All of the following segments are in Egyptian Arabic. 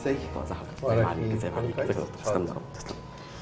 ازيك ازي حضرتك وعليكم ازي عليك ازي السلام. عليك ازي حضرتك تسلم يا رب تسلم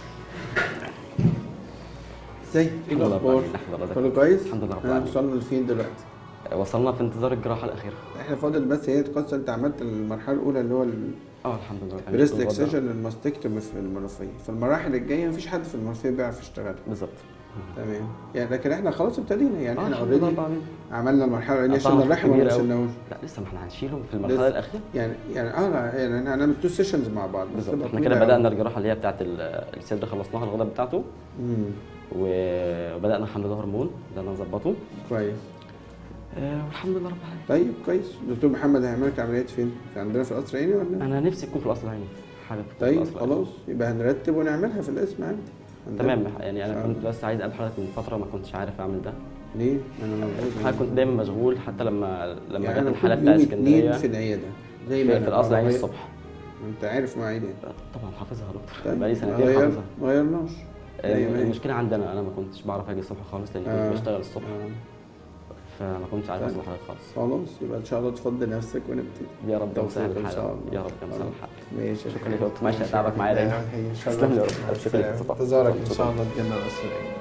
ازيك ايه الحمد لله رب الاخبار العالمين. الحمد لله. كله كويس الحمد لله رب احنا العالمين. وصلنا لفين دلوقتي وصلنا في انتظار الجراحه الاخيره احنا فاضل بس هي تقص انت عملت المرحله الاولى اللي هو اه الحمد لله البريست الوضع- اكسجن الماستكتومي في المنوفيه في المراحل الجايه مفيش حد في المنوفيه بيعرف يشتغل بالظبط تمام يعني لكن احنا خلاص ابتدينا يعني اه احنا الحمد لله اوريدي رب العالمين عملنا المرحله الاولانيه طبعاً شلنا الرحم ولا كبير ما أوي. شلناهوش لا لسه ما احنا هنشيله في لسه. المرحله الاخيره يعني يعني اه لا، يعني احنا هنعمل تو سيشنز مع بعض بس بالظبط تبقى احنا طويلة كده بدانا أوي. الجراحه اللي هي بتاعت ال- الصدر خلصناها الغداء بتاعته امم و- وبدانا حمل ده هرمون بدانا نظبطه كويس آه والحمد لله رب العالمين طيب كويس دكتور محمد هيعمل لك عمليات فين؟ في عندنا في القصر العيني ولا؟ انا نفسي تكون في الاصل العيني حابب تكون في طيب القصر العيني. خلاص يبقى هنرتب ونعملها في الاسم عندي عندنا. تمام يعني إن انا شاء كنت الله. بس عايز اقابل حضرتك من فتره ما كنتش عارف اعمل ده ليه؟ انا موجود حضرتك كنت دايما مشغول حتى لما لما يعني جت انا الحاله كل بتاع يوم اسكندريه اتنين في العياده زي ما في, أنا. في الاصل العيني غير- الصبح انت عارف مواعيدي طبعا حافظها يا دكتور طيب بقالي ما سنتين غير- حافظها ما غيرناش زي ما هي. المشكله عندنا انا ما كنتش بعرف اجي الصبح خالص لاني آه. كنت بشتغل الصبح آه. فما كنتش عارف طيب. اوصل لحضرتك خالص خلاص يبقى ان شاء الله تفضل نفسك ونبتدي يا رب يا توفيق مسهل إن الحال شاء الله. يا رب يا مسهل خلاص. الحال ماشي شكرا لك يا دكتور ماشي اتعبك معايا دايما تسلم لي يا رب. شكرا لك يا دكتور. انتظارك ان شكرا. شاء الله تجينا القصر العيني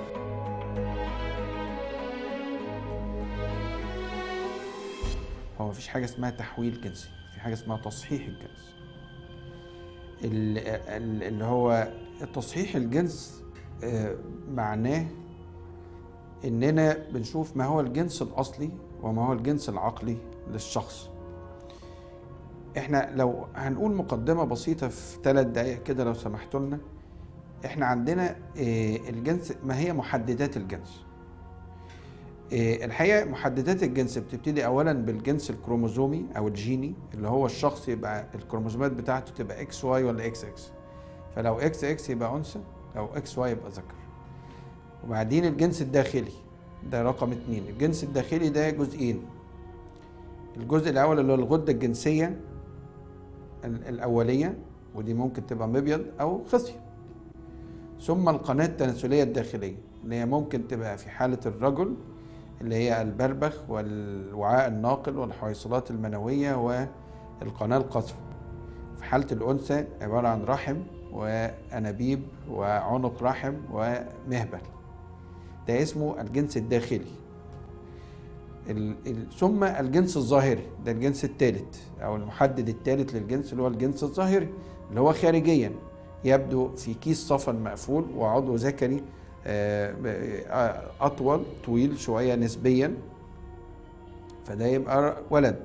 هو مفيش حاجه اسمها تحويل جنسي في حاجه اسمها تصحيح الجنس ال- ال- اللي هو تصحيح الجنس آه، معناه اننا بنشوف ما هو الجنس الاصلي وما هو الجنس العقلي للشخص احنا لو هنقول مقدمة بسيطة في ثلاث دقايق كده لو سمحتوا لنا احنا عندنا آه، الجنس ما هي محددات الجنس آه، الحقيقة محددات الجنس بتبتدي أولا بالجنس الكروموزومي أو الجيني اللي هو الشخص يبقى الكروموزومات بتاعته تبقى اكس واي ولا اكس اكس فلو اكس اكس يبقى أنثى لو اكس واي يبقى ذكر وبعدين الجنس الداخلي ده رقم اتنين الجنس الداخلي ده جزئين الجزء الأول اللي هو الغدة الجنسية ال- الأولية ودي ممكن تبقى مبيض أو خصية ثم القناة التناسلية الداخلية اللي هي ممكن تبقى في حالة الرجل اللي هي البربخ والوعاء الناقل والحويصلات المنوية والقناة القصفة في حالة الأنثى عبارة عن رحم وأنابيب وعنق رحم ومهبل ده اسمه الجنس الداخلي ال- ال- ثم الجنس الظاهري ده الجنس الثالث او المحدد الثالث للجنس اللي هو الجنس الظاهري اللي هو خارجيا يبدو في كيس صفن مقفول وعضو ذكري آه، آه، اطول طويل شويه نسبيا فده يبقى ولد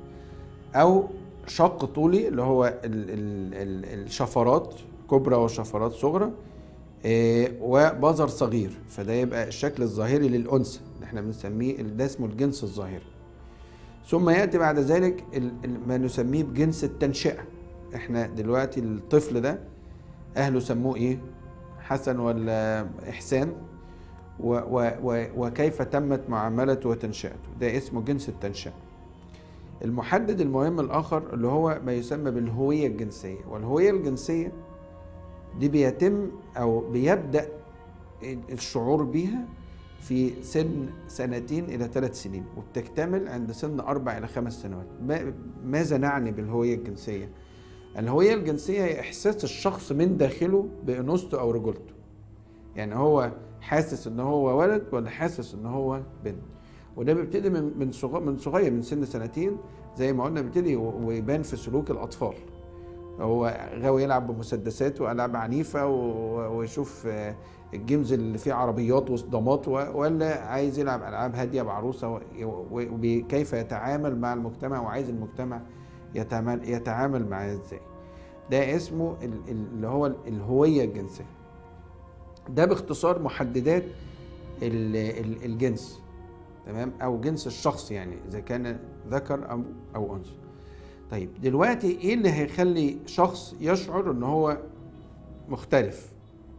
او شق طولي اللي هو ال ال ال الشفرات كبرى وشفرات صغرى آه، وبذر صغير فده يبقى الشكل الظاهري للانثى اللي احنا بنسميه ده اسمه الجنس الظاهري ثم ياتي بعد ذلك ال- ال- ما نسميه بجنس التنشئه احنا دلوقتي الطفل ده اهله سموه ايه حسن ولا احسان و و و وكيف تمت معاملته وتنشئته ده اسمه جنس التنشئه المحدد المهم الاخر اللي هو ما يسمى بالهويه الجنسيه والهويه الجنسيه دي بيتم او بيبدا الشعور بيها في سن سنتين الى ثلاث سنين وبتكتمل عند سن اربع الى خمس سنوات ما- ماذا نعني بالهويه الجنسيه الهويه الجنسيه هي احساس الشخص من داخله بانوثته او رجولته يعني هو حاسس ان هو ولد ولا حاسس ان هو بنت وده بيبتدي من من صغير من صغير من سن سنتين زي ما قلنا بيبتدي و- ويبان في سلوك الاطفال هو غاوي يلعب بمسدسات والعاب عنيفه و- ويشوف آه، الجيمز اللي فيه عربيات واصدامات و- ولا عايز يلعب العاب هاديه بعروسه وكيف يتعامل مع المجتمع وعايز المجتمع يتعامل يتعامل معاه ازاي ده اسمه ال- ال- اللي هو ال- الهويه الجنسيه ده باختصار محددات ال- ال- الجنس تمام او جنس الشخص يعني اذا كان ذكر او او انثى طيب دلوقتي ايه اللي هيخلي شخص يشعر ان هو مختلف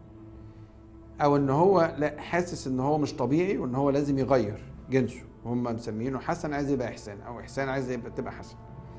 او ان هو لا حاسس ان هو مش طبيعي وان هو لازم يغير جنسه هم مسمينه حسن عايز يبقى احسان او احسان عايز يبقى تبقى حسن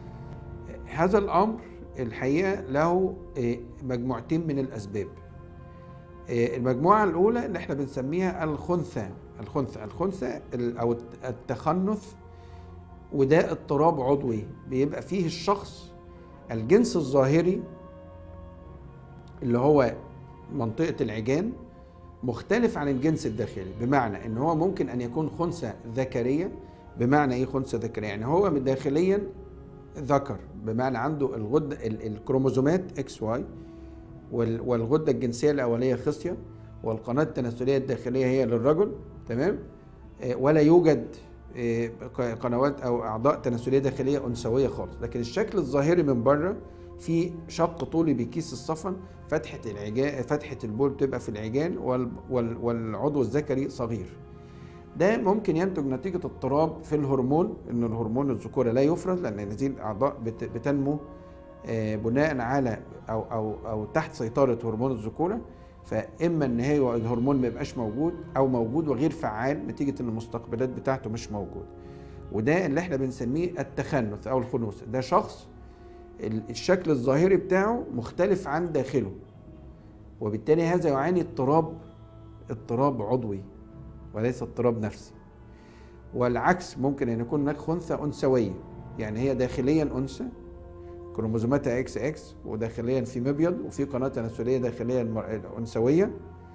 هذا الامر الحقيقه له آه، مجموعتين من الاسباب آه، المجموعه الاولى اللي احنا بنسميها الخنثى الخنثى الخنثى ال- او التخنث وده اضطراب عضوي بيبقى فيه الشخص الجنس الظاهري اللي هو منطقة العجان مختلف عن الجنس الداخلي بمعنى ان هو ممكن ان يكون خنثى ذكرية بمعنى ايه خنثى ذكرية يعني هو من داخليا ذكر بمعنى عنده الغدة ال- الكروموزومات اكس واي والغدة الجنسية الأولية خصية والقناة التناسلية الداخلية هي للرجل تمام آه، ولا يوجد آه، ق- قنوات أو أعضاء تناسلية داخلية أنثوية خالص لكن الشكل الظاهري من بره في شق طولي بكيس الصفن فتحة العجان فتحة البول بتبقى في العجان وال وال والعضو الذكري صغير ده ممكن ينتج نتيجة اضطراب في الهرمون ان الهرمون الذكورة لا يفرز لان هذه الاعضاء بت- بتنمو آه، بناء على او او او تحت سيطرة هرمون الذكورة فاما ان هي الهرمون ما يبقاش موجود او موجود وغير فعال نتيجة ان المستقبلات بتاعته مش موجود وده اللي احنا بنسميه التخنث او الخنوث ده شخص ال- الشكل الظاهري بتاعه مختلف عن داخله وبالتالي هذا يعاني اضطراب اضطراب عضوي وليس اضطراب نفسي والعكس ممكن ان يكون هناك خنثى انثويه يعني هي داخليا انثى كروموزوماتها اكس اكس وداخليا في مبيض وفي قناه تناسليه داخليه المر- الانثويه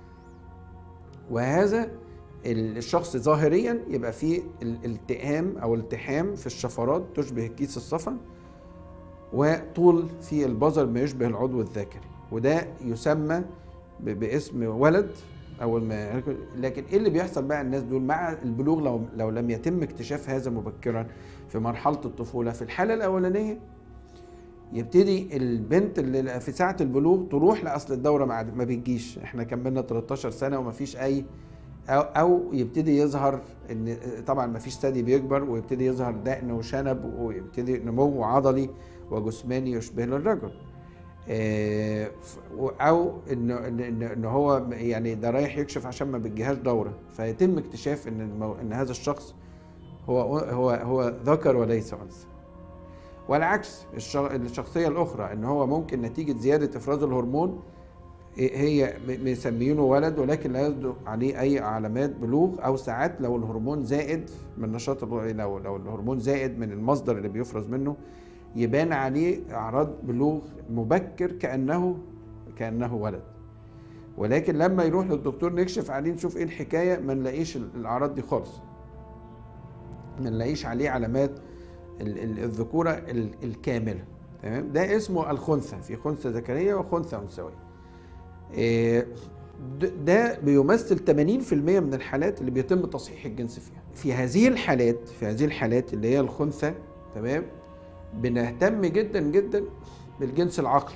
وهذا ال- الشخص ظاهريا يبقى فيه الالتئام او التحام في الشفرات تشبه كيس الصفن وطول في البظر ما يشبه العضو الذكري وده يسمى ب- باسم ولد اول ما لكن ايه اللي بيحصل بقى الناس دول مع البلوغ لو لو لم يتم اكتشاف هذا مبكرا في مرحله الطفوله في الحاله الاولانيه يبتدي البنت اللي في ساعه البلوغ تروح لاصل الدوره ما عاد- ما بتجيش احنا كملنا 13 سنه وما فيش اي او او يبتدي يظهر ان طبعا ما فيش ثدي بيكبر ويبتدي يظهر دقن وشنب ويبتدي نمو عضلي وجسماني يشبه للرجل آه، ف- او ان ان ان إن هو يعني ده رايح يكشف عشان ما بتجيهاش دوره فيتم اكتشاف ان المو... ان هذا الشخص هو هو هو ذكر وليس انثى والعكس الش- الشخصيه الاخرى ان هو ممكن نتيجه زياده افراز الهرمون هي م- مسميينه ولد ولكن لا يصدق عليه اي علامات بلوغ او ساعات لو الهرمون زائد من نشاط الر- لو لو الهرمون زائد من المصدر اللي بيفرز منه يبان عليه اعراض بلوغ مبكر كانه كانه ولد ولكن لما يروح للدكتور نكشف عليه نشوف ايه الحكايه ما نلاقيش ال- الاعراض دي خالص ما نلاقيش عليه علامات ال- ال- الذكوره ال- الكامله تمام ده اسمه الخنثى في خنثى ذكريه وخنثى انثويه إيه، د- ده بيمثل 80% من الحالات اللي بيتم تصحيح الجنس فيها في هذه الحالات في هذه الحالات اللي هي الخنثى تمام بنهتم جدا جدا بالجنس العقلي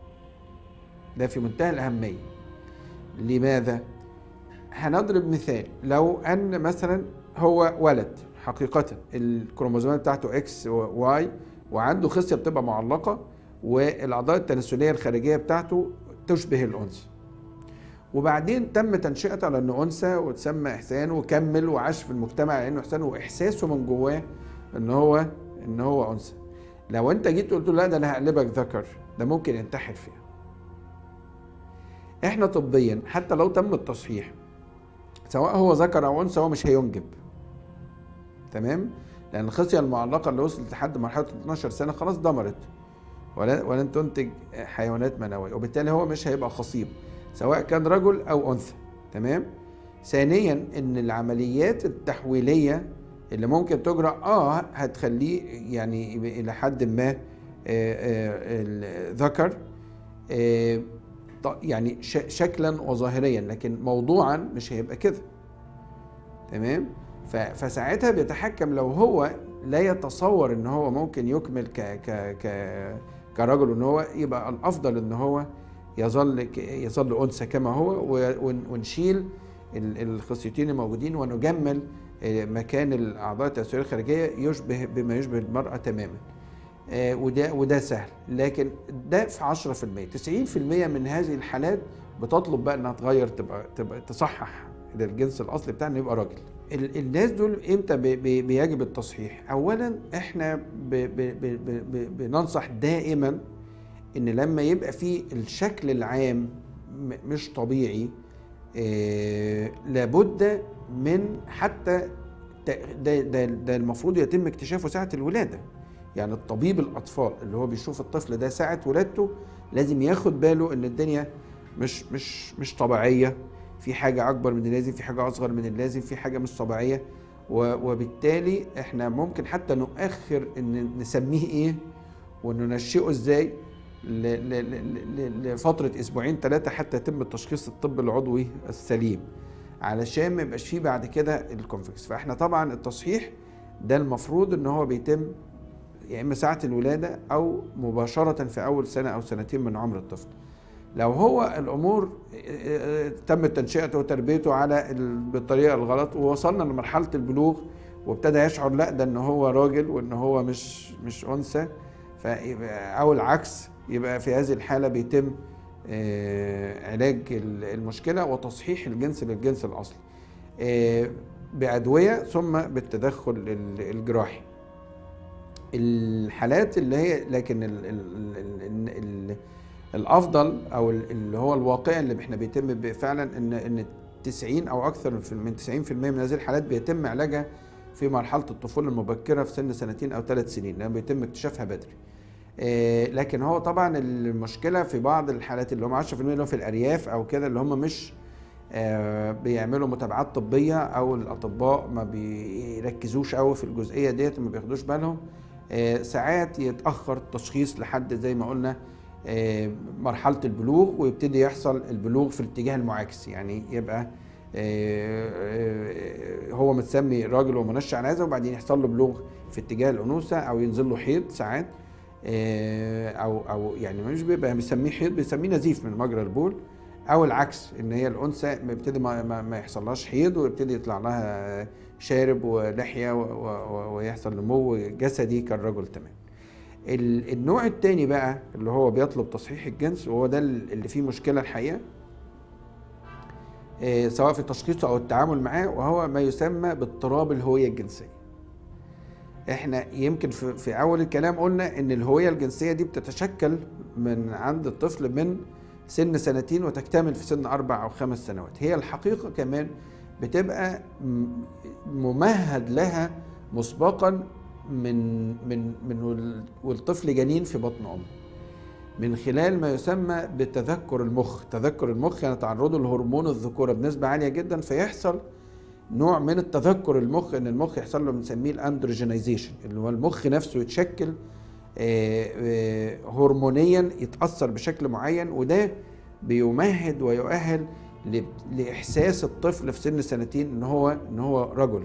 ده في منتهى الأهمية لماذا؟ هنضرب مثال لو أن مثلا هو ولد حقيقة الكروموزومات بتاعته اكس وواي وعنده خصية بتبقى معلقة والأعضاء التناسلية الخارجية بتاعته تشبه الأنثى وبعدين تم تنشئته على انه انثى وتسمى احسان وكمل وعاش في المجتمع على انه احسان واحساسه من جواه ان هو ان هو انثى لو انت جيت قلت له لا ده انا هقلبك ذكر ده ممكن ينتحر فيها احنا طبيا حتى لو تم التصحيح سواء هو ذكر او انثى هو مش هينجب تمام لان الخصيه المعلقه اللي وصلت لحد مرحله 12 سنه خلاص دمرت ولا ولن تنتج حيوانات منويه وبالتالي هو مش هيبقى خصيب سواء كان رجل او انثى تمام ثانيا ان العمليات التحويليه اللي ممكن تجرى اه هتخليه يعني يبقى الى حد ما آه، آه، الذكر آه، ط- يعني ش- شكلا وظاهريا لكن موضوعا مش هيبقى كده تمام ف- فساعتها بيتحكم لو هو لا يتصور ان هو ممكن يكمل ك ك ك كرجل ان هو يبقى الافضل ان هو يظل ك- يظل انثى كما هو و- ون- ونشيل ال- الخصيتين الموجودين ونجمل آه، مكان الاعضاء التناسليه الخارجيه يشبه بما يشبه المراه تماما آه، وده وده سهل لكن ده في 10% 90% من هذه الحالات بتطلب بقى انها تغير تبقى تبقى تصحح ده الجنس الاصلي بتاعنا يبقى راجل ال- الناس دول امتى بي- بي- بيجب التصحيح اولا احنا ب- ب- ب- ب- ب- بننصح دائما ان لما يبقى في الشكل العام م- مش طبيعي آه، لابد من حتى ت- ده, ده, ده المفروض يتم اكتشافه ساعة الولادة يعني الطبيب الاطفال اللي هو بيشوف الطفل ده ساعه ولادته لازم ياخد باله ان الدنيا مش مش مش طبيعيه في حاجه اكبر من اللازم في حاجه اصغر من اللازم في حاجه مش طبيعيه و- وبالتالي احنا ممكن حتى نؤخر ان نسميه ايه وننشئه ازاي ل- ل- ل- ل- لفتره اسبوعين ثلاثه حتى يتم تشخيص الطب العضوي السليم علشان ما يبقاش فيه بعد كده الكونفكس فاحنا طبعا التصحيح ده المفروض ان هو بيتم يا اما ساعه الولاده او مباشره في اول سنه او سنتين من عمر الطفل لو هو الامور اه، اه، تمت تنشئته وتربيته على ال- بالطريقه الغلط ووصلنا لمرحله البلوغ وابتدى يشعر لا ده ان هو راجل وان هو مش مش انثى فيبقى او العكس يبقى في هذه الحاله بيتم اه، علاج ال- المشكله وتصحيح الجنس للجنس الاصلي اه، بادويه ثم بالتدخل ال- الجراحي الحالات اللي هي لكن ال ال ال ال ال الافضل او ال- اللي هو الواقع اللي احنا بيتم ب- فعلا ان ان 90 او اكثر في- من 90% من هذه الحالات بيتم علاجها في مرحله الطفوله المبكره في سن سنتين او ثلاث سنين لان بيتم اكتشافها بدري. آه، لكن هو طبعا المشكله في بعض الحالات اللي هم 10% اللي هم في الارياف او كده اللي هم مش آه، بيعملوا متابعات طبيه او الاطباء ما بيركزوش قوي في الجزئيه ديت ما بياخدوش بالهم آه، ساعات يتاخر التشخيص لحد زي ما قلنا آه، مرحله البلوغ ويبتدي يحصل البلوغ في الاتجاه المعاكس يعني يبقى آه، آه، هو متسمي راجل ومنشأ على هذا وبعدين يحصل له بلوغ في اتجاه الانوثه او ينزل له حيض ساعات آه، او او يعني مش بيبقى بيسميه حيض بيسميه نزيف من مجرى البول او العكس ان هي الانثى بيبتدي ما, ما, ما يحصلهاش حيض ويبتدي يطلع لها شارب ولحيه و- و- و- ويحصل نمو جسدي كالرجل تمام ال- النوع التاني بقى اللي هو بيطلب تصحيح الجنس وهو ده اللي فيه مشكله الحقيقه آه، سواء في تشخيصه او التعامل معاه وهو ما يسمى باضطراب الهويه الجنسيه احنا يمكن في, في اول الكلام قلنا ان الهويه الجنسيه دي بتتشكل من عند الطفل من سن سنتين وتكتمل في سن اربع او خمس سنوات هي الحقيقه كمان بتبقى م- ممهد لها مسبقا من من من وال- والطفل جنين في بطن امه من خلال ما يسمى بتذكر المخ تذكر المخ يعني تعرضه لهرمون الذكوره بنسبه عاليه جدا فيحصل نوع من التذكر المخ ان المخ يحصل له بنسميه الاندروجينيزيشن اللي هو المخ نفسه يتشكل آه، آه، هرمونيا يتاثر بشكل معين وده بيمهد ويؤهل ل- لاحساس الطفل في سن سنتين ان هو ان هو رجل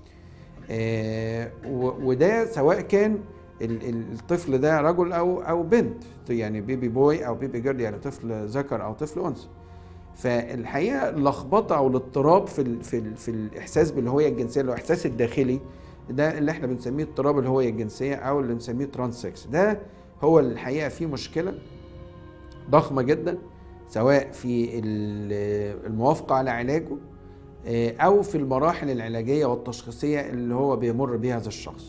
آه، و- وده سواء كان ال- ال- الطفل ده رجل او او بنت يعني بيبي بوي او بيبي جيرل يعني طفل ذكر او طفل انثى فالحقيقه اللخبطه او الاضطراب في ال في ال في الاحساس بالهويه الجنسيه اللي هو الاحساس الداخلي ده اللي احنا بنسميه اضطراب الهويه الجنسيه او اللي بنسميه ترانسكس ده هو الحقيقه فيه مشكله ضخمه جدا سواء في ال- الموافقه على علاجه آه، او في المراحل العلاجيه والتشخيصيه اللي هو بيمر بها هذا الشخص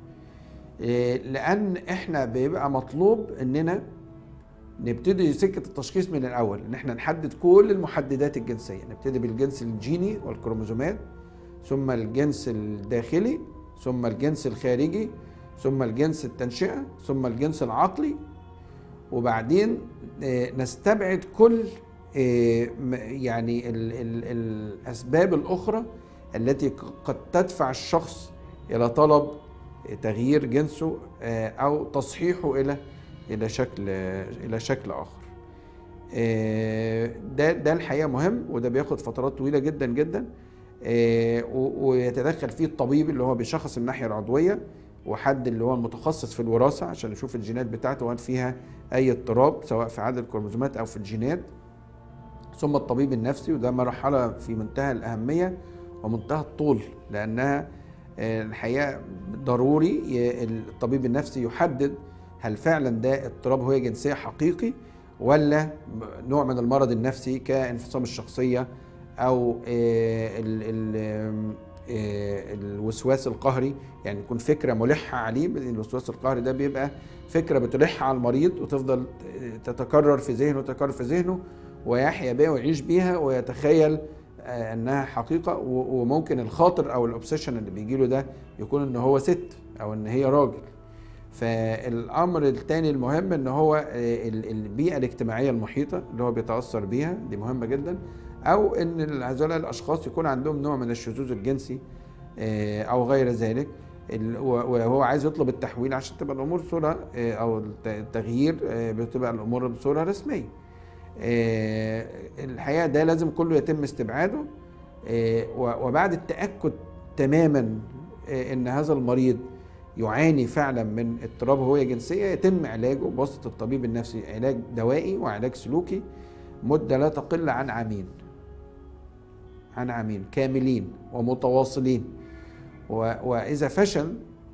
آه، لان احنا بيبقى مطلوب اننا نبتدي سكه التشخيص من الاول ان احنا نحدد كل المحددات الجنسيه نبتدي بالجنس الجيني والكروموزومات ثم الجنس الداخلي ثم الجنس الخارجي ثم الجنس التنشئه ثم الجنس العقلي وبعدين آه، نستبعد كل آه، م- يعني ال ال الاسباب الاخرى التي ق- قد تدفع الشخص الى طلب تغيير جنسه آه، او تصحيحه الى الى شكل الى شكل اخر آه، ده ده الحقيقه مهم وده بياخد فترات طويله جدا جدا آه، و- ويتدخل فيه الطبيب اللي هو بيشخص الناحيه العضويه وحد اللي هو المتخصص في الوراثه عشان يشوف الجينات بتاعته هل فيها اي اضطراب سواء في عدد الكروموزومات او في الجينات ثم الطبيب النفسي وده مرحله في منتهى الاهميه ومنتهى الطول لانها آه، الحقيقه ضروري ي- الطبيب النفسي يحدد هل فعلا ده اضطراب هويه جنسيه حقيقي ولا نوع من المرض النفسي كانفصام الشخصيه او آه، ال- ال- آم، آه، الوسواس القهري يعني يكون فكره ملحه عليه الوسواس القهري ده بيبقى فكره بتلح على المريض وتفضل تتكرر في ذهنه تتكرر في ذهنه ويحيا بها ويعيش بيها ويتخيل آه، انها حقيقه و- وممكن الخاطر او الاوبسيشن اللي بيجي له ده يكون ان هو ست او ان هي راجل فالامر الثاني المهم ان هو آه، ال- البيئه الاجتماعيه المحيطه اللي هو بيتاثر بيها دي مهمه جدا او ان هذول الاشخاص يكون عندهم نوع من الشذوذ الجنسي آه، او غير ذلك ال- و- وهو عايز يطلب التحويل عشان تبقى الامور صوره آه، او الت- التغيير آه، بتبقى الامور بصوره رسميه آه، الحقيقه ده لازم كله يتم استبعاده آه، و- وبعد التاكد تماما آه، ان هذا المريض يعاني فعلا من اضطراب هويه جنسيه يتم علاجه بواسطه الطبيب النفسي علاج دوائي وعلاج سلوكي مده لا تقل عن عامين عن عامين كاملين ومتواصلين و- واذا فشل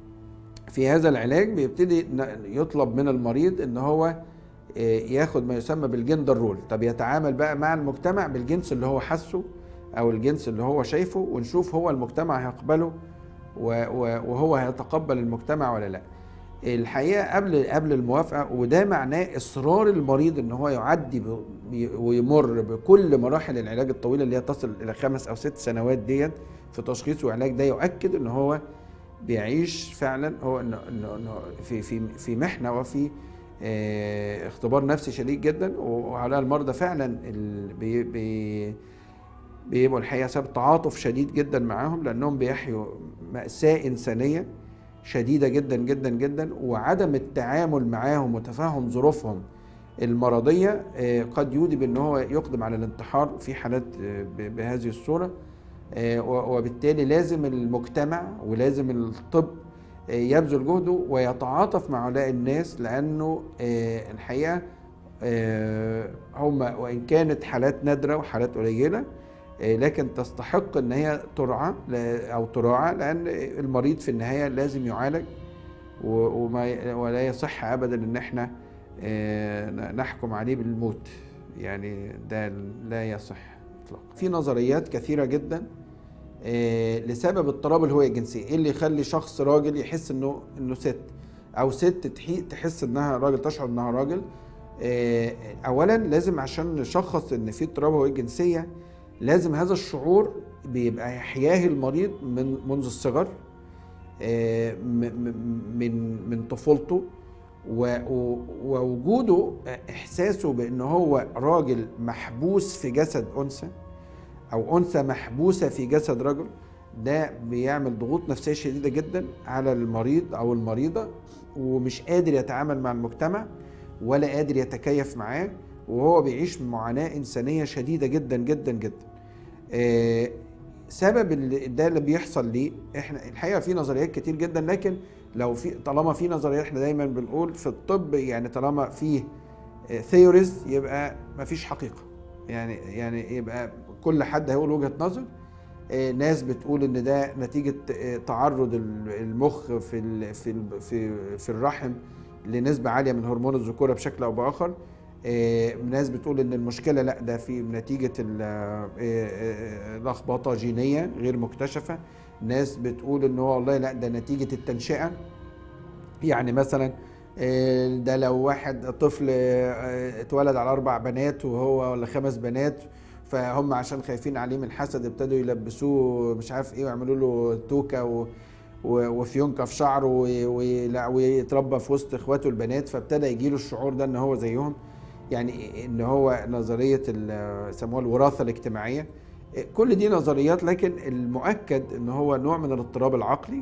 في هذا العلاج بيبتدي ن- يطلب من المريض ان هو آه، ياخد ما يسمى بالجندر رول طب يتعامل بقى مع المجتمع بالجنس اللي هو حاسه او الجنس اللي هو شايفه ونشوف هو المجتمع هيقبله و- و- وهو هيتقبل المجتمع ولا لا الحقيقه قبل قبل الموافقه وده معناه اصرار المريض ان هو يعدي ب- بي- ويمر بكل مراحل العلاج الطويله اللي هي تصل الى خمس او ست سنوات ديت في تشخيص وعلاج ده يؤكد ان هو بيعيش فعلا هو انه انه إنه في في في محنه وفي آه، اختبار نفسي شديد جدا وعلى المرضى فعلا ال- بي بي بيبقوا الحقيقه سبب تعاطف شديد جدا معاهم لانهم بيحيوا ماساه انسانيه شديده جدا جدا جدا وعدم التعامل معاهم وتفهم ظروفهم المرضيه آه، قد يودي بان هو يقدم على الانتحار في حالات آه، ب- بهذه الصوره آه، و- وبالتالي لازم المجتمع ولازم الطب آه، يبذل جهده ويتعاطف مع هؤلاء الناس لانه آه، الحقيقه آه، هم وان كانت حالات نادره وحالات قليله آه، لكن تستحق ان هي ترعى لا- او تراعى لان المريض في النهايه لازم يعالج و- وما ولا يصح ابدا ان احنا آه، نحكم عليه بالموت يعني ده لا يصح اطلاقا في نظريات كثيره جدا آه، لسبب اضطراب الهويه الجنسيه ايه اللي يخلي شخص راجل يحس انه انه ست او ست تحي- تحس انها راجل تشعر انها راجل آه، اولا لازم عشان نشخص ان في اضطراب هويه جنسيه لازم هذا الشعور بيبقى يحياه المريض من منذ الصغر آه، م- م- من من طفولته و- و- ووجوده احساسه بان هو راجل محبوس في جسد انثى او انثى محبوسه في جسد رجل ده بيعمل ضغوط نفسيه شديده جدا على المريض او المريضه ومش قادر يتعامل مع المجتمع ولا قادر يتكيف معاه وهو بيعيش معاناه انسانيه شديده جدا جدا جدا آه، سبب اللي ده اللي بيحصل ليه احنا الحقيقه في نظريات كتير جدا لكن لو في طالما في نظريات احنا دايما بنقول في الطب يعني طالما فيه ثيوريز يبقى مفيش حقيقه يعني يعني يبقى كل حد هيقول وجهه نظر آه، ناس بتقول ان ده نتيجه آه، تعرض ال- المخ في ال- في ال- في في الرحم لنسبه عاليه من هرمون الذكوره بشكل او باخر آه، ناس بتقول ان المشكله لا ده في نتيجه ال- آه، آه، لخبطه جينيه غير مكتشفه ناس بتقول ان هو والله لا ده نتيجه التنشئه يعني مثلا آه، ده لو واحد طفل آه، اتولد على اربع بنات وهو ولا خمس بنات فهم عشان خايفين عليه من الحسد ابتدوا يلبسوه مش عارف ايه ويعملوا له توكه و و- وفيونكه في شعره و- ولا- ويتربى في وسط اخواته البنات فابتدى يجي له الشعور ده ان هو زيهم يعني ان هو نظريه ال- يسموها الوراثه الاجتماعيه كل دي نظريات لكن المؤكد ان هو نوع من الاضطراب العقلي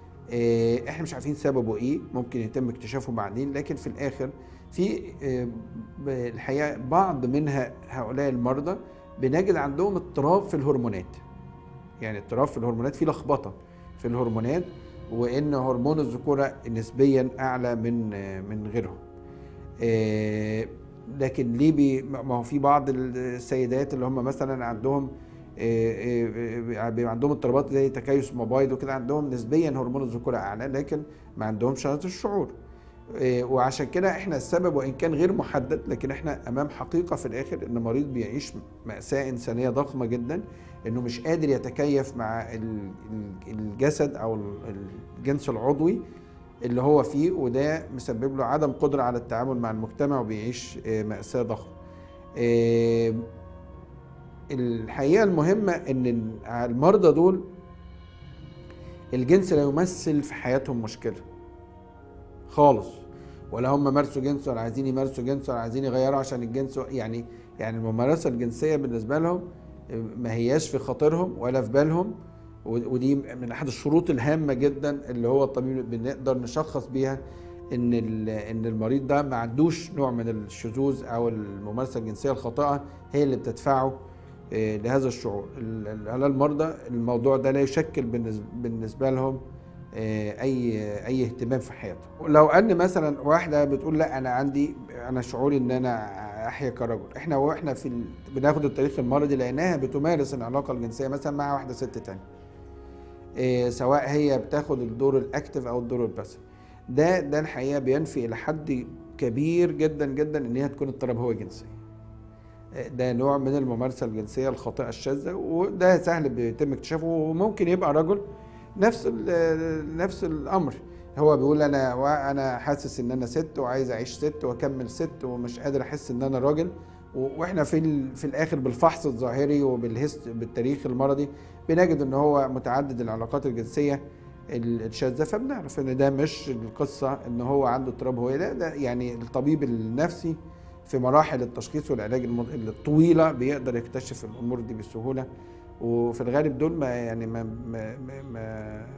آه، احنا مش عارفين سببه ايه ممكن يتم اكتشافه بعدين لكن في الاخر في آه، ب- الحقيقه بعض من ه- هؤلاء المرضى بنجد عندهم اضطراب في الهرمونات يعني اضطراب في الهرمونات في لخبطه في الهرمونات وان هرمون الذكوره نسبيا اعلى من آه، من غيرهم آه، لكن ليه بي ما هو في بعض السيدات اللي هم مثلا عندهم آه، آه، آه، بيبقى عندهم اضطرابات زي تكيس مبايض وكده عندهم نسبيا هرمون الذكوره اعلى لكن ما عندهمش هذا الشعور آه، وعشان كده احنا السبب وان كان غير محدد لكن احنا امام حقيقه في الاخر ان مريض بيعيش ماساه انسانيه ضخمه جدا انه مش قادر يتكيف مع ال- ال- الجسد او ال- الجنس العضوي اللي هو فيه وده مسبب له عدم قدره على التعامل مع المجتمع وبيعيش آه، ماساه ضخمه آه، الحقيقه المهمه ان المرضى دول الجنس لا يمثل في حياتهم مشكله خالص ولا هم مارسوا جنس ولا عايزين يمارسوا جنس ولا عايزين يغيروا عشان الجنس يعني يعني الممارسه الجنسيه بالنسبه لهم ما هياش في خاطرهم ولا في بالهم و- ودي من احد الشروط الهامه جدا اللي هو الطبيب بنقدر نشخص بيها ان ال- ان المريض ده ما عندوش نوع من الشذوذ او الممارسه الجنسيه الخاطئه هي اللي بتدفعه آه، لهذا الشعور ال- ال- على المرضى الموضوع ده لا يشكل بالنسبه, بالنسبة لهم آه، اي اي اهتمام في حياتهم لو ان مثلا واحده بتقول لا انا عندي انا شعوري ان انا احيا كرجل احنا واحنا في ال... بناخد التاريخ المرضي لقيناها بتمارس العلاقه الجنسيه مثلا مع واحده ست تانية إيه سواء هي بتاخد الدور الاكتف او الدور الباسيف ده ده الحقيقه بينفي الى حد كبير جدا جدا ان هي تكون اضطراب هوى جنسي إيه ده نوع من الممارسه الجنسيه الخاطئه الشاذه وده سهل بيتم اكتشافه وممكن يبقى رجل نفس ال- نفس الامر هو بيقول انا وا- انا حاسس ان انا ست وعايز اعيش ست واكمل ست ومش قادر احس ان انا راجل و- واحنا في ال- في الاخر بالفحص الظاهري وبالهست بالتاريخ المرضي بنجد ان هو متعدد العلاقات الجنسيه ال- الشاذه فبنعرف ان ده مش القصه ان هو عنده اضطراب هويه ده, ده يعني الطبيب النفسي في مراحل التشخيص والعلاج الم- الطويله بيقدر يكتشف الامور دي بسهوله وفي الغالب دول ما يعني ما ما ما, ما,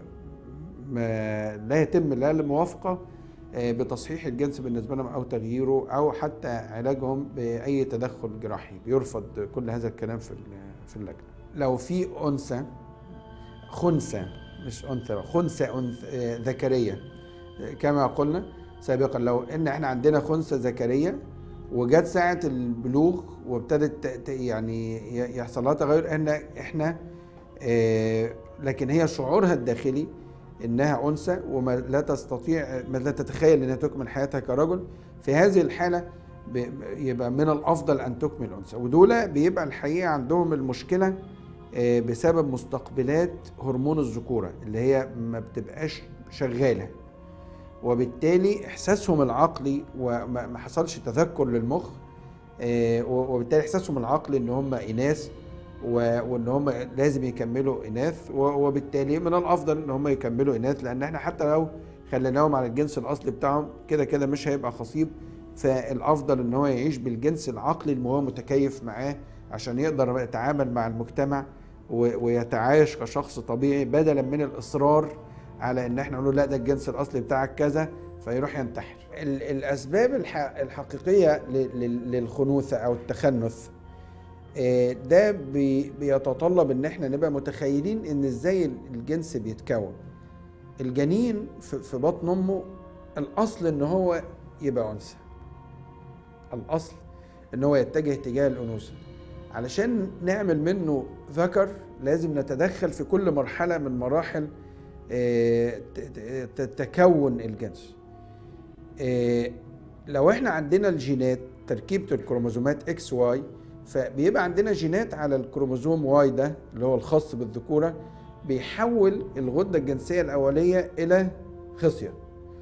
ما لا يتم لا الموافقه آه، بتصحيح الجنس بالنسبه لهم او تغييره او حتى علاجهم باي تدخل جراحي بيرفض كل هذا الكلام في ال- في اللجنه لو في انثى خنثى مش انثى خنثى أنثى آه، ذكريه آه، كما قلنا سابقا لو ان احنا عندنا خنثى ذكريه وجت ساعه البلوغ وابتدت ت- ت- يعني ي- يحصل لها تغير ان احنا آه، لكن هي شعورها الداخلي انها انثى وما لا تستطيع ما لا تتخيل انها تكمل حياتها كرجل في هذه الحاله ب- يبقى من الافضل ان تكمل انثى ودول بيبقى الحقيقه عندهم المشكله آه، بسبب مستقبلات هرمون الذكوره اللي هي ما بتبقاش شغاله وبالتالي احساسهم العقلي وما ما حصلش تذكر للمخ آه، و- وبالتالي احساسهم العقلي ان هم اناث و- وان هم لازم يكملوا اناث و- وبالتالي من الافضل ان هم يكملوا اناث لان احنا حتى لو خليناهم على الجنس الاصلي بتاعهم كده كده مش هيبقى خصيب فالافضل ان هو يعيش بالجنس العقلي اللي هو متكيف معاه عشان يقدر يتعامل مع المجتمع و- ويتعايش كشخص طبيعي بدلا من الاصرار على ان احنا نقول له لا ده الجنس الاصلي بتاعك كذا فيروح ينتحر ال- الاسباب الح- الحقيقيه ل- لل- للخنوثه او التخنث آه، ده بي- بيتطلب ان احنا نبقى متخيلين ان ازاي الجنس بيتكون الجنين في في بطن امه الاصل ان هو يبقى انثى الاصل ان هو يتجه تجاه الانوثه علشان نعمل منه ذكر لازم نتدخل في كل مرحله من مراحل آه، ت- ت- ت- تكون الجنس آه، لو احنا عندنا الجينات تركيبه الكروموزومات اكس واي فبيبقى عندنا جينات على الكروموزوم واي ده اللي هو الخاص بالذكوره بيحول الغده الجنسيه الاوليه الى خصيه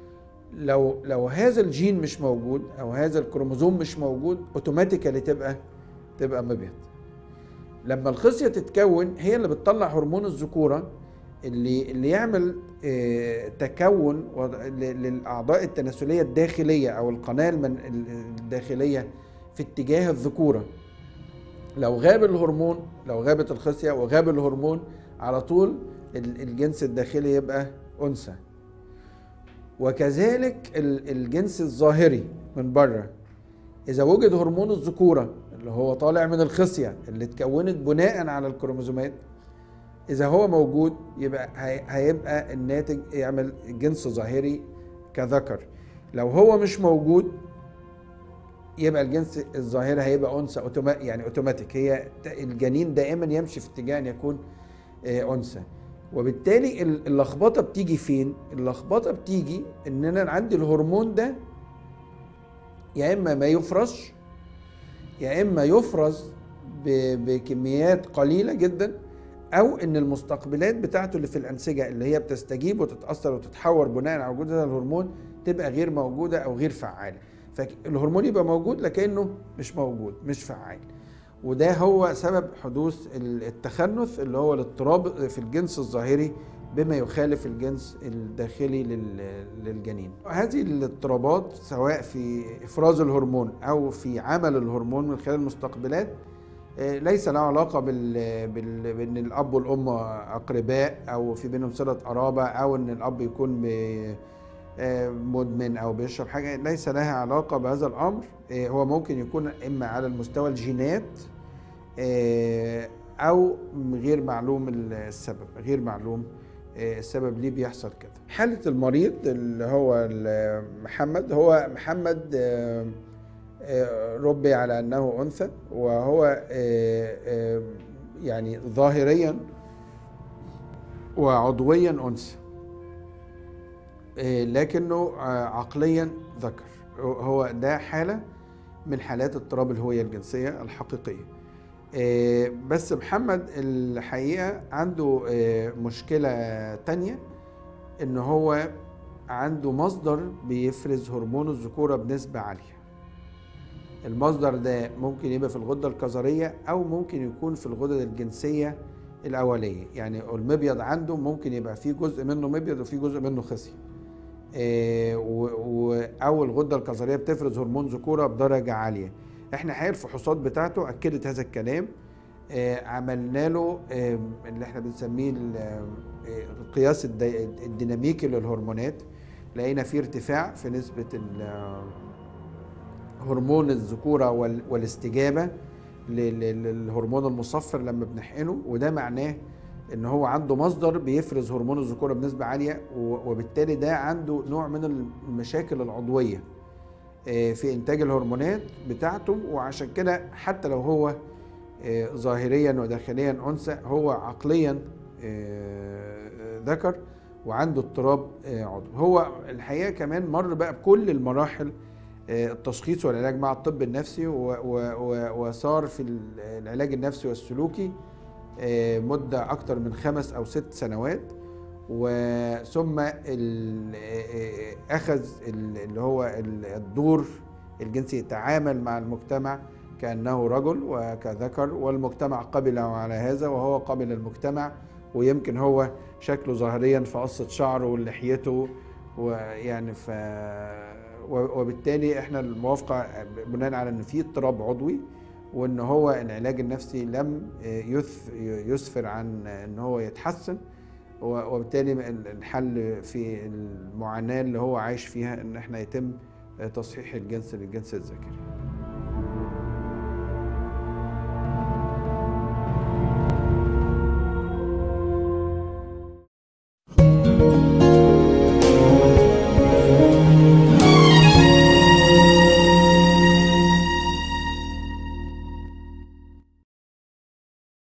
لو لو هذا الجين مش موجود او هذا الكروموزوم مش موجود اوتوماتيكالي تبقى تبقى مبيض لما الخصيه تتكون هي اللي بتطلع هرمون الذكوره اللي اللي يعمل آه، تكون وض- ل- للاعضاء التناسليه الداخليه او القناه المن- ال- الداخليه في اتجاه الذكوره لو غاب الهرمون لو غابت الخصيه وغاب الهرمون على طول ال- الجنس الداخلي يبقى انثى وكذلك ال- الجنس الظاهري من بره اذا وجد هرمون الذكوره اللي هو طالع من الخصيه اللي اتكونت بناء على الكروموزومات اذا هو موجود يبقى هي- هيبقى الناتج يعمل جنس ظاهري كذكر لو هو مش موجود يبقى الجنس الظاهري هيبقى انثى أوتوما يعني اوتوماتيك هي ت- الجنين دائما يمشي في اتجاه ان يكون آه، انثى وبالتالي ال- اللخبطه بتيجي فين اللخبطه بتيجي ان انا عندي الهرمون ده يا اما ما يفرزش يا اما يفرز ب- بكميات قليله جدا او ان المستقبلات بتاعته اللي في الانسجه اللي هي بتستجيب وتتاثر وتتحور بناء على وجود هذا الهرمون تبقى غير موجوده او غير فعاله فالهرمون يبقى موجود لكنه مش موجود مش فعال وده هو سبب حدوث ال- التخنث اللي هو الاضطراب في الجنس الظاهري بما يخالف الجنس الداخلي لل- للجنين هذه الاضطرابات سواء في افراز الهرمون او في عمل الهرمون من خلال المستقبلات آه، ليس له علاقة بال... بال... بأن الأب والأم أقرباء أو في بينهم صلة قرابة أو أن الأب يكون ب... آه، مدمن أو بيشرب حاجة ليس لها علاقة بهذا الأمر آه، هو ممكن يكون إما على المستوى الجينات آه، أو غير معلوم السبب غير معلوم آه، السبب ليه بيحصل كده حالة المريض اللي هو ال- محمد هو محمد آه، آه، ربي على انه انثى وهو آه، آه، يعني ظاهريا وعضويا انثى آه، لكنه آه، عقليا ذكر هو ده حاله من حالات اضطراب الهويه الجنسيه الحقيقيه آه، بس محمد الحقيقه عنده آه، مشكله تانية ان هو عنده مصدر بيفرز هرمون الذكوره بنسبه عاليه المصدر ده ممكن يبقى في الغدة الكظرية أو ممكن يكون في الغدد الجنسية الأولية يعني المبيض عنده ممكن يبقى فيه جزء منه مبيض وفيه جزء منه خصي آه، و- و- أو الغدة الكظرية بتفرز هرمون ذكورة بدرجة عالية احنا حقيقة الفحوصات بتاعته أكدت هذا الكلام آه، عملنا له آه، اللي احنا بنسميه ال- آه، القياس الدي- الديناميكي للهرمونات لقينا فيه ارتفاع في نسبة ال- آه، هرمون الذكورة وال- والاستجابة ل- ل- للهرمون المصفر لما بنحقنه وده معناه ان هو عنده مصدر بيفرز هرمون الذكورة بنسبة عالية و- وبالتالي ده عنده نوع من المشاكل العضوية آه، في انتاج الهرمونات بتاعته وعشان كده حتى لو هو آه، ظاهريا وداخليا انثى هو عقليا آه، ذكر وعنده اضطراب آه، عضوي هو الحقيقه كمان مر بقى بكل المراحل آه، التشخيص والعلاج مع الطب النفسي و- و- و- وصار في ال- العلاج النفسي والسلوكي آه، مدة أكتر من خمس أو ست سنوات وثم ال- آه، أخذ ال- اللي هو ال- الدور الجنسي يتعامل مع المجتمع كأنه رجل وكذكر والمجتمع قبله على هذا وهو قبل المجتمع ويمكن هو شكله ظاهريا في قصة شعره ولحيته ويعني ف و- وبالتالي احنا الموافقه بناء على ان في اضطراب عضوي وان هو العلاج النفسي لم يث- يسفر عن ان هو يتحسن و- وبالتالي الحل في المعاناه اللي هو عايش فيها ان احنا يتم تصحيح الجنس للجنس الذكري